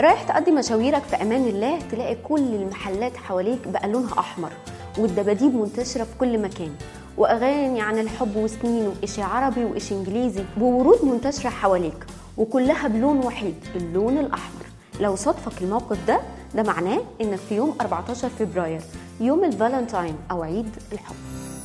رايح تقضي مشاويرك في امان الله تلاقي كل المحلات حواليك بقى لونها احمر والدباديب منتشره في كل مكان واغاني عن الحب وسنين وإشي عربي وإشي انجليزي وورود منتشره حواليك وكلها بلون وحيد اللون الاحمر لو صادفك الموقف ده ده معناه انك في يوم 14 فبراير يوم الفالنتاين او عيد الحب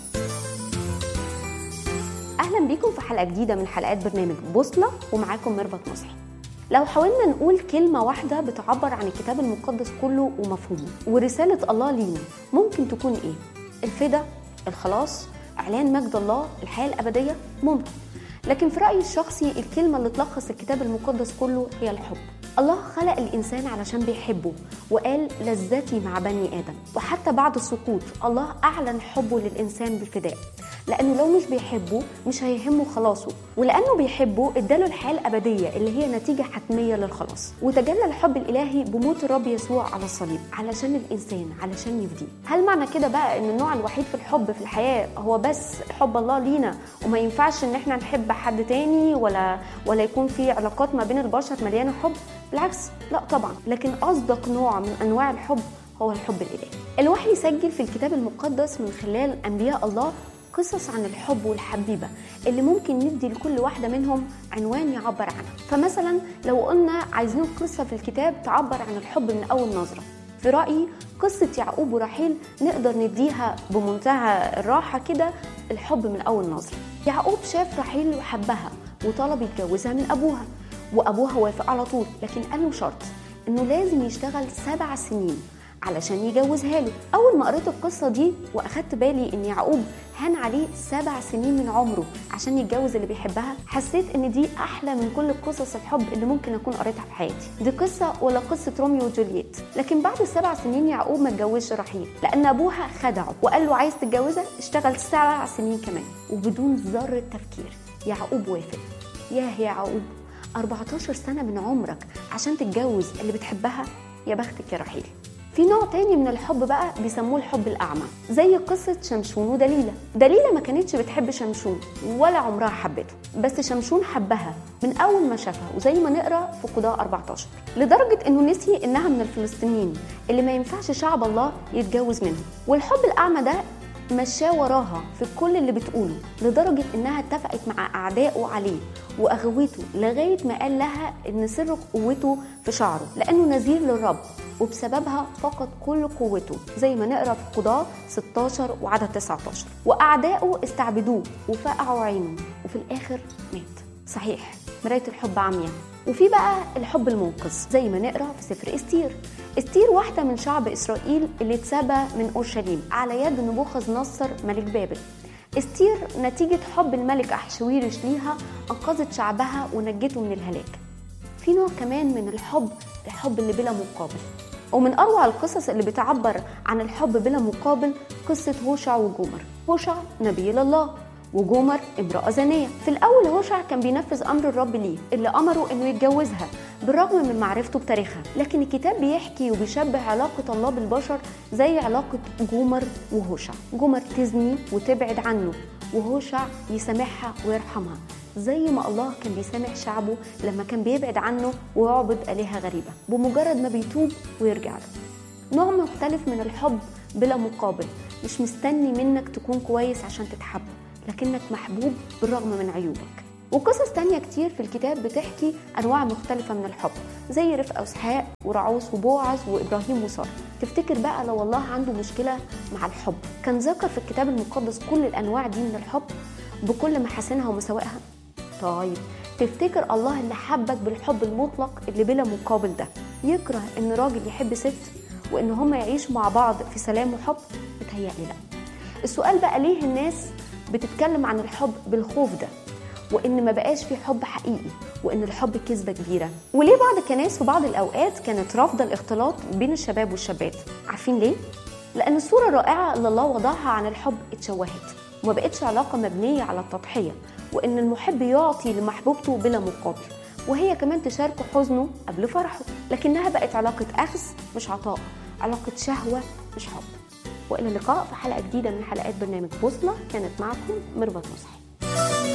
اهلا بيكم في حلقه جديده من حلقات برنامج بوصله ومعاكم ميرفت مصحي لو حاولنا نقول كلمة واحدة بتعبر عن الكتاب المقدس كله ومفهومه ورسالة الله لينا ممكن تكون ايه؟ الفدا الخلاص اعلان مجد الله الحياة الابدية ممكن لكن في رأيي الشخصي الكلمة اللي تلخص الكتاب المقدس كله هي الحب الله خلق الإنسان علشان بيحبه وقال لذتي مع بني آدم وحتى بعد السقوط الله أعلن حبه للإنسان بالفداء لأنه لو مش بيحبه مش هيهمه خلاصه ولأنه بيحبه اداله الحياة الأبدية اللي هي نتيجة حتمية للخلاص وتجلى الحب الإلهي بموت الرب يسوع على الصليب علشان الإنسان علشان يفديه هل معنى كده بقى إن النوع الوحيد في الحب في الحياة هو بس حب الله لينا وما ينفعش إن إحنا نحب حد تاني ولا ولا يكون في علاقات ما بين البشر مليانة حب بالعكس لا طبعا لكن أصدق نوع من أنواع الحب هو الحب الإلهي الوحي سجل في الكتاب المقدس من خلال أنبياء الله قصص عن الحب والحبيبة اللي ممكن ندي لكل واحدة منهم عنوان يعبر عنها فمثلا لو قلنا عايزين قصة في الكتاب تعبر عن الحب من أول نظرة في رأيي قصة يعقوب ورحيل نقدر نديها بمنتهى الراحة كده الحب من أول نظرة يعقوب شاف رحيل وحبها وطلب يتجوزها من أبوها وأبوها وافق على طول لكن قال له شرط إنه لازم يشتغل سبع سنين علشان يجوزها له اول ما قريت القصه دي واخدت بالي ان يعقوب هان عليه سبع سنين من عمره عشان يتجوز اللي بيحبها حسيت ان دي احلى من كل قصص الحب اللي ممكن اكون قريتها في حياتي دي قصه ولا قصه روميو وجولييت لكن بعد السبع سنين يعقوب ما اتجوزش رحيل لان ابوها خدعه وقال له عايز تتجوزها اشتغل سبع سنين كمان وبدون ذره تفكير يعقوب وافق ياه يا يعقوب 14 سنه من عمرك عشان تتجوز اللي بتحبها يا بختك يا رحيل في نوع تاني من الحب بقى بيسموه الحب الأعمى زي قصة شمشون ودليلة دليلة ما كانتش بتحب شمشون ولا عمرها حبته بس شمشون حبها من أول ما شافها وزي ما نقرأ في قضاء 14 لدرجة إنه نسي إنها من الفلسطينيين اللي ما ينفعش شعب الله يتجوز منهم والحب الأعمى ده مشاه وراها في كل اللي بتقوله لدرجة إنها اتفقت مع أعدائه عليه وأغوته لغاية ما قال لها إن سر قوته في شعره لأنه نذير للرب وبسببها فقد كل قوته زي ما نقرا في قضاة 16 وعدد 19 وأعدائه استعبدوه وفقعوا عينه وفي الآخر مات صحيح مراية الحب عمياء وفي بقى الحب المنقذ زي ما نقرا في سفر استير استير واحدة من شعب إسرائيل اللي اتسبى من أورشليم على يد نبوخذ نصر ملك بابل استير نتيجة حب الملك أحشويرش ليها أنقذت شعبها ونجته من الهلاك في نوع كمان من الحب الحب اللي بلا مقابل ومن أروع القصص اللي بتعبر عن الحب بلا مقابل قصة هوشع وجومر هوشع نبي الله وجومر امرأة زانية في الأول هوشع كان بينفذ أمر الرب ليه اللي أمره إنه يتجوزها بالرغم من معرفته بتاريخها لكن الكتاب بيحكي وبيشبه علاقة الله بالبشر زي علاقة جومر وهوشع جومر تزني وتبعد عنه وهوشع يسامحها ويرحمها زي ما الله كان بيسامح شعبه لما كان بيبعد عنه ويعبد آلهة غريبة بمجرد ما بيتوب ويرجع له نوع مختلف من الحب بلا مقابل مش مستني منك تكون كويس عشان تتحب لكنك محبوب بالرغم من عيوبك وقصص تانية كتير في الكتاب بتحكي أنواع مختلفة من الحب زي رفقة وإسحاق ورعوس وبوعز وإبراهيم وسارة تفتكر بقى لو الله عنده مشكلة مع الحب كان ذكر في الكتاب المقدس كل الأنواع دي من الحب بكل محاسنها ومساوئها طيب تفتكر الله اللي حبك بالحب المطلق اللي بلا مقابل ده يكره ان راجل يحب ست وان هما يعيشوا مع بعض في سلام وحب بتهيألي لا السؤال بقى ليه الناس بتتكلم عن الحب بالخوف ده وان ما بقاش في حب حقيقي وان الحب كذبه كبيره وليه بعض الكنائس في بعض الاوقات كانت رافضه الاختلاط بين الشباب والشابات عارفين ليه لان الصوره الرائعه اللي الله وضعها عن الحب اتشوهت وما بقتش علاقه مبنيه على التضحيه وان المحب يعطي لمحبوبته بلا مقابل وهي كمان تشاركه حزنه قبل فرحه لكنها بقت علاقه اخذ مش عطاء علاقه شهوه مش حب والى اللقاء في حلقه جديده من حلقات برنامج بوصله كانت معكم ميرفت مصحي